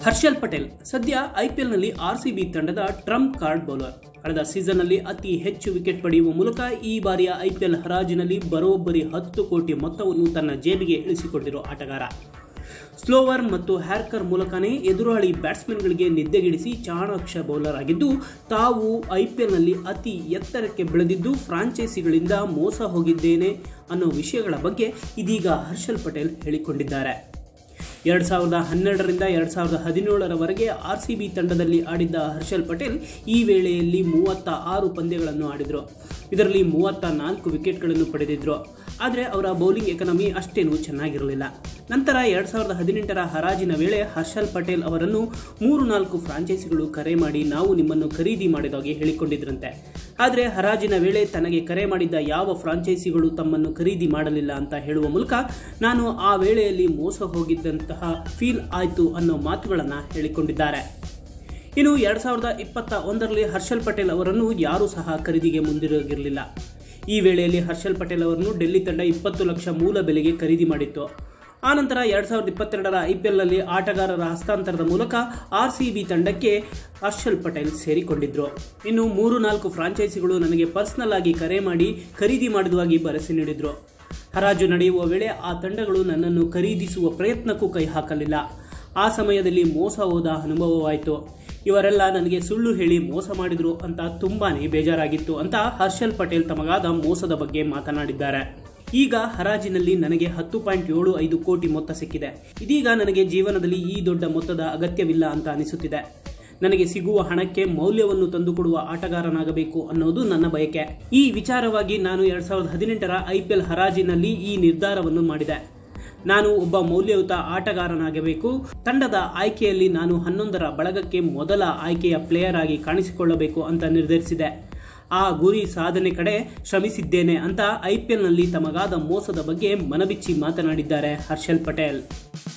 ಹರ್ಷಲ್ ಪಟೇಲ್ ಸದ್ಯ ಐಪಿಎಲ್ನಲ್ಲಿ ಆರ್ಸಿಬಿ ತಂಡದ ಟ್ರಂಪ್ ಕಾರ್ಡ್ ಬೌಲರ್ ಕಳೆದ ಸೀಸನ್ನಲ್ಲಿ ಅತಿ ಹೆಚ್ಚು ವಿಕೆಟ್ ಪಡೆಯುವ ಮೂಲಕ ಈ ಬಾರಿಯ ಐಪಿಎಲ್ ಹರಾಜಿನಲ್ಲಿ ಬರೋಬ್ಬರಿ ಹತ್ತು ಕೋಟಿ ಮೊತ್ತವನ್ನು ತನ್ನ ಜೇಬಿಗೆ ಇಳಿಸಿಕೊಂಡಿರೋ ಆಟಗಾರ ಸ್ಲೋವರ್ ಮತ್ತು ಹ್ಯಾರ್ಕರ್ ಮೂಲಕನೇ ಎದುರಾಳಿ ಬ್ಯಾಟ್ಸ್ಮನ್ಗಳಿಗೆ ನಿದ್ದೆಗಿಡಿಸಿ ಚಾಣಾಕ್ಷ ಬೌಲರ್ ಆಗಿದ್ದು ತಾವು ಐಪಿಎಲ್ನಲ್ಲಿ ಅತಿ ಎತ್ತರಕ್ಕೆ ಬೆಳೆದಿದ್ದು ಫ್ರಾಂಚೈಸಿಗಳಿಂದ ಮೋಸ ಹೋಗಿದ್ದೇನೆ ಅನ್ನೋ ವಿಷಯಗಳ ಬಗ್ಗೆ ಇದೀಗ ಹರ್ಷಲ್ ಪಟೇಲ್ ಹೇಳಿಕೊಂಡಿದ್ದಾರೆ ಎರಡು ಸಾವಿರದ ಹನ್ನೆರಡರಿಂದ ಎರಡು ಸಾವಿರದ ಹದಿನೇಳರವರೆಗೆ ಆರ್ ಸಿ ಬಿ ತಂಡದಲ್ಲಿ ಆಡಿದ್ದ ಹರ್ಷಲ್ ಪಟೇಲ್ ಈ ವೇಳೆಯಲ್ಲಿ ಮೂವತ್ತ ಆರು ಪಂದ್ಯಗಳನ್ನು ಆಡಿದರು ಇದರಲ್ಲಿ ಮೂವತ್ತ ನಾಲ್ಕು ವಿಕೆಟ್ಗಳನ್ನು ಪಡೆದಿದ್ರು ಆದರೆ ಅವರ ಬೌಲಿಂಗ್ ಎಕನಮಿ ಅಷ್ಟೇನೂ ಚೆನ್ನಾಗಿರಲಿಲ್ಲ ನಂತರ ಎರಡು ಸಾವಿರದ ಹದಿನೆಂಟರ ಹರಾಜಿನ ವೇಳೆ ಹರ್ಷಲ್ ಪಟೇಲ್ ಅವರನ್ನು ಮೂರು ನಾಲ್ಕು ಫ್ರಾಂಚೈಸಿಗಳು ಕರೆ ಮಾಡಿ ನಾವು ನಿಮ್ಮನ್ನು ಖರೀದಿ ಮಾಡಿದಾಗೆ ಹೇಳಿಕೊಂಡಿದ್ರಂತೆ ಆದರೆ ಹರಾಜಿನ ವೇಳೆ ತನಗೆ ಕರೆ ಮಾಡಿದ್ದ ಯಾವ ಫ್ರಾಂಚೈಸಿಗಳು ತಮ್ಮನ್ನು ಖರೀದಿ ಮಾಡಲಿಲ್ಲ ಅಂತ ಹೇಳುವ ಮೂಲಕ ನಾನು ಆ ವೇಳೆಯಲ್ಲಿ ಮೋಸ ಹೋಗಿದ್ದಂತಹ ಫೀಲ್ ಆಯಿತು ಅನ್ನೋ ಮಾತುಗಳನ್ನು ಹೇಳಿಕೊಂಡಿದ್ದಾರೆ ಇನ್ನು ಎರಡು ಸಾವಿರದ ಇಪ್ಪತ್ತ ಒಂದರಲ್ಲಿ ಹರ್ಷಲ್ ಪಟೇಲ್ ಅವರನ್ನು ಯಾರೂ ಸಹ ಖರೀದಿಗೆ ಮುಂದಿರೋಗಿರಲಿಲ್ಲ ಈ ವೇಳೆಯಲ್ಲಿ ಹರ್ಷಲ್ ಪಟೇಲ್ ಅವರನ್ನು ಡೆಲ್ಲಿ ತಂಡ ಇಪ್ಪತ್ತು ಲಕ್ಷ ಮೂಲ ಬೆಲೆಗೆ ಖರೀದಿ ಮಾಡಿತ್ತು ಆನಂತರ ಎರಡು ಸಾವಿರದ ಇಪ್ಪತ್ತೆರಡರ ಐಪಿಎಲ್ನಲ್ಲಿ ಆಟಗಾರರ ಹಸ್ತಾಂತರದ ಮೂಲಕ ಆರ್ ಸಿ ಬಿ ತಂಡಕ್ಕೆ ಹರ್ಷಲ್ ಪಟೇಲ್ ಸೇರಿಕೊಂಡಿದ್ರು ಇನ್ನು ಮೂರು ನಾಲ್ಕು ಫ್ರಾಂಚೈಸಿಗಳು ನನಗೆ ಪರ್ಸನಲ್ ಆಗಿ ಕರೆ ಮಾಡಿ ಖರೀದಿ ಮಾಡಿದುವಾಗಿ ಭರವಸೆ ನೀಡಿದ್ರು ಹರಾಜು ನಡೆಯುವ ವೇಳೆ ಆ ತಂಡಗಳು ನನ್ನನ್ನು ಖರೀದಿಸುವ ಪ್ರಯತ್ನಕ್ಕೂ ಕೈ ಹಾಕಲಿಲ್ಲ ಆ ಸಮಯದಲ್ಲಿ ಮೋಸ ಹೋದ ಅನುಭವವಾಯಿತು ಇವರೆಲ್ಲ ನನಗೆ ಸುಳ್ಳು ಹೇಳಿ ಮೋಸ ಮಾಡಿದ್ರು ಅಂತ ತುಂಬಾನೇ ಬೇಜಾರಾಗಿತ್ತು ಅಂತ ಹರ್ಷಲ್ ಪಟೇಲ್ ತಮಗಾದ ಮೋಸದ ಬಗ್ಗೆ ಮಾತನಾಡಿದ್ದಾರೆ ಈಗ ಹರಾಜಿನಲ್ಲಿ ನನಗೆ ಹತ್ತು ಪಾಯಿಂಟ್ ಏಳು ಐದು ಕೋಟಿ ಮೊತ್ತ ಸಿಕ್ಕಿದೆ ಇದೀಗ ನನಗೆ ಜೀವನದಲ್ಲಿ ಈ ದೊಡ್ಡ ಮೊತ್ತದ ಅಗತ್ಯವಿಲ್ಲ ಅಂತ ಅನಿಸುತ್ತಿದೆ ನನಗೆ ಸಿಗುವ ಹಣಕ್ಕೆ ಮೌಲ್ಯವನ್ನು ತಂದುಕೊಡುವ ಆಟಗಾರನಾಗಬೇಕು ಅನ್ನೋದು ನನ್ನ ಬಯಕೆ ಈ ವಿಚಾರವಾಗಿ ನಾನು ಎರಡ್ ಸಾವಿರದ ಹದಿನೆಂಟರ ಐಪಿಎಲ್ ಹರಾಜಿನಲ್ಲಿ ಈ ನಿರ್ಧಾರವನ್ನು ಮಾಡಿದೆ ನಾನು ಒಬ್ಬ ಮೌಲ್ಯಯುತ ಆಟಗಾರನಾಗಬೇಕು ತಂಡದ ಆಯ್ಕೆಯಲ್ಲಿ ನಾನು ಹನ್ನೊಂದರ ಬಳಗಕ್ಕೆ ಮೊದಲ ಆಯ್ಕೆಯ ಪ್ಲೇಯರ್ ಆಗಿ ಕಾಣಿಸಿಕೊಳ್ಳಬೇಕು ಅಂತ ನಿರ್ಧರಿಸಿದೆ ಆ ಗುರಿ ಸಾಧನೆ ಕಡೆ ಶ್ರಮಿಸಿದ್ದೇನೆ ಅಂತ ಐಪಿಎಲ್ನಲ್ಲಿ ತಮಗಾದ ಮೋಸದ ಬಗ್ಗೆ ಮನಬಿಚ್ಚಿ ಮಾತನಾಡಿದ್ದಾರೆ ಹರ್ಷಲ್ ಪಟೇಲ್